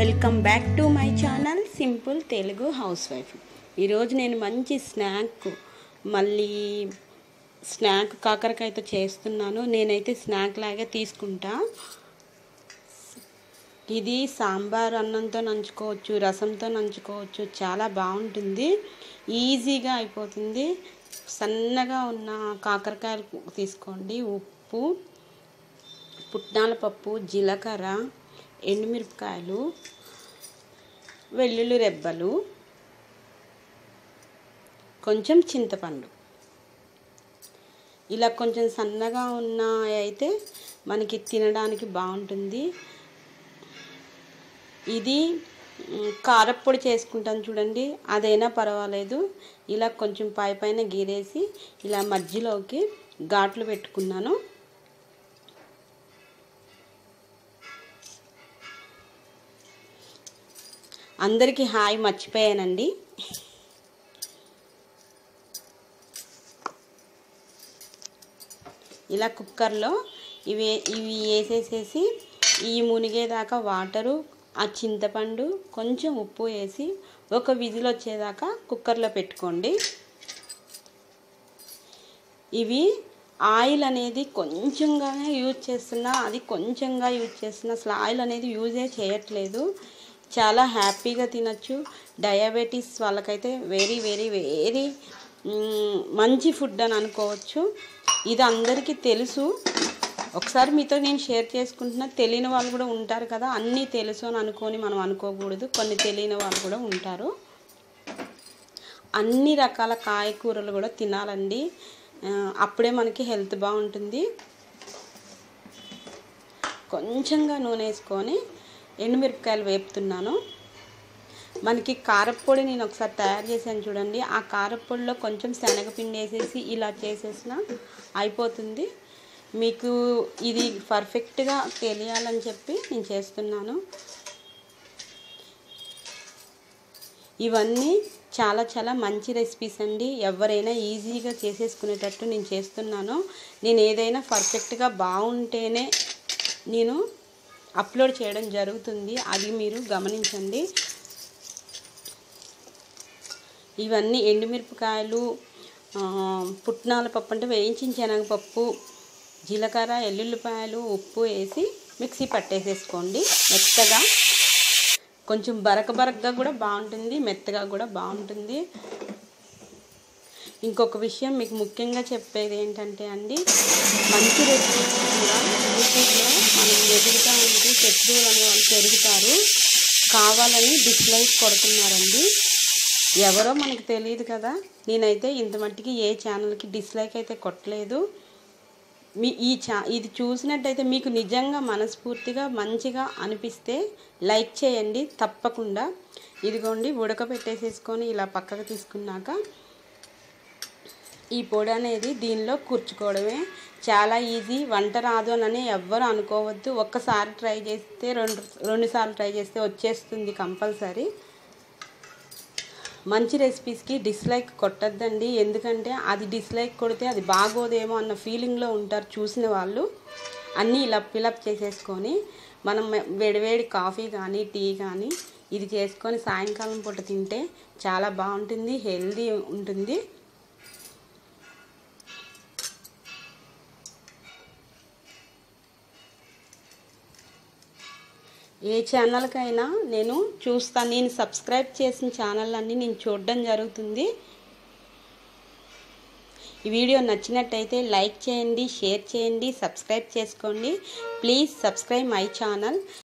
welcome back to my channel simple Telugu housewife ఈరోజు నేను మంచి స్నాక్ మళ్ళీ స్నాక్ కాకరకాయతో చేస్తున్నాను నేనైతే స్నాక్ లాగే తీసుకుంటా ఇది సాంబార్ అన్నంతో నంచుకోవచ్చు రసంతో నంచుకోవచ్చు చాలా బాగుంటుంది ఈజీగా అయిపోతుంది సన్నగా ఉన్న కాకరకాయలు తీసుకోండి ఉప్పు పుట్నాల పప్పు జీలకర్ర ఎండుమిరపకాయలు వెల్లుల్లి రెబ్బలు కొంచెం చింతపండు ఇలా కొంచెం సన్నగా ఉన్న అయితే మనకి తినడానికి బాగుంటుంది ఇది మ్, కారప్పొడి చేసుకుంటాను చూడండి అదైనా పర్వాలేదు ఇలా కొంచెం పై పైన గీరేసి ఇలా మధ్యలోకి ఘాట్లు పెట్టుకున్నాను అందరికీ హాయ్ మర్చిపోయానండి ఇలా కుక్కర్లో ఇవి ఇవి వేసేసేసి ఈ మునిగేదాకా వాటరు ఆ చింతపండు కొంచెం ఉప్పు వేసి ఒక విజిల్ వచ్చేదాకా కుక్కర్లో పెట్టుకోండి ఇవి ఆయిల్ అనేది కొంచెంగానే యూజ్ చేస్తున్నా అది కొంచెంగా యూజ్ చేస్తున్నా అసలు ఆయిల్ అనేది యూజే చేయట్లేదు చాలా హ్యాపీగా తినచ్చు డయాబెటీస్ వాళ్ళకైతే వెరీ వెరీ వెరీ మంచి ఫుడ్ అని అనుకోవచ్చు ఇది అందరికీ తెలుసు ఒకసారి మీతో నేను షేర్ చేసుకుంటున్నా తెలియని వాళ్ళు కూడా ఉంటారు కదా అన్నీ తెలుసు అని అనుకొని మనం అనుకోకూడదు కొన్ని తెలియని వాళ్ళు కూడా ఉంటారు అన్ని రకాల కాయకూరలు కూడా తినాలండి ఆ, అప్పుడే మనకి హెల్త్ బాగుంటుంది కొంచెంగా నూనె వేసుకొని ఎండుమిరపకాయలు వేపుతున్నాను మనకి కారప్పొడి నేను ఒకసారి తయారు చేశాను చూడండి ఆ కారప్పొడిలో కొంచెం శనగపిండి వేసేసి ఇలా చేసేసిన అయిపోతుంది మీకు ఇది పర్ఫెక్ట్గా తెలియాలని చెప్పి నేను చేస్తున్నాను ఇవన్నీ చాలా చాలా మంచి రెసిపీస్ అండి ఎవరైనా ఈజీగా చేసేసుకునేటట్టు నేను చేస్తున్నాను నేను ఏదైనా పర్ఫెక్ట్గా బాగుంటేనే నేను అప్లోడ్ చేయడం జరుగుతుంది అది మీరు గమనించండి ఇవన్నీ ఎండుమిరపకాయలు ఆ, పుట్నాల పప్పు అంటే వేయించిన శనగపప్పు జీలకర్ర ఎల్లుల్లిపాయలు ఉప్పు వేసి మిక్సీ పట్టేసేసుకోండి మెత్తగా కొంచెం బరక బరకగా కూడా బాగుంటుంది మెత్తగా కూడా బాగుంటుంది ఇంకొక విషయం మీకు ముఖ్యంగా చెప్పేది ఏంటంటే అండి మంచి రెసిపీస్ కూడా యూట్యూబ్లో మనం ఎదుగుతూ ఉంటే శత్రువులు అనే వాళ్ళు పెరుగుతారు కావాలని డిస్లైక్ కొడుతున్నారండి ఎవరో మనకు తెలియదు కదా నేనైతే ఇంత మట్టికి ఏ ఛానల్కి డిస్లైక్ అయితే కొట్టలేదు మీ ఈ చా ఇది చూసినట్టయితే మీకు నిజంగా మనస్ఫూర్తిగా మంచిగా అనిపిస్తే లైక్ చేయండి తప్పకుండా ఇదిగోండి ఉడకబెట్టేసేసుకొని ఇలా పక్కకు తీసుకున్నాక ఈ పొడి అనేది దీనిలో కూర్చుకోవడమే చాలా ఈజీ వంట రాదు అని ఎవ్వరు అనుకోవద్దు ఒక్కసారి ట్రై చేస్తే రెండు రెండు సార్లు ట్రై చేస్తే వచ్చేస్తుంది కంపల్సరీ మంచి రెసిపీస్కి డిస్లైక్ కొట్టద్దండి ఎందుకంటే అది డిస్లైక్ కొడితే అది బాగోదేమో అన్న ఫీలింగ్లో ఉంటారు చూసిన వాళ్ళు అన్నీ ఇలా ఫిలప్ చేసేసుకొని మనం వేడివేడి కాఫీ కానీ టీ కానీ ఇది చేసుకొని సాయంకాలం పూట తింటే చాలా బాగుంటుంది హెల్దీ ఉంటుంది ఏ ఛానల్కైనా నేను చూస్తాను నేను సబ్స్క్రైబ్ చేసిన ఛానల్ అన్నీ నేను చూడడం జరుగుతుంది ఈ వీడియో నచ్చినట్టయితే లైక్ చేయండి షేర్ చేయండి సబ్స్క్రైబ్ చేసుకోండి ప్లీజ్ సబ్స్క్రైబ్ మై ఛానల్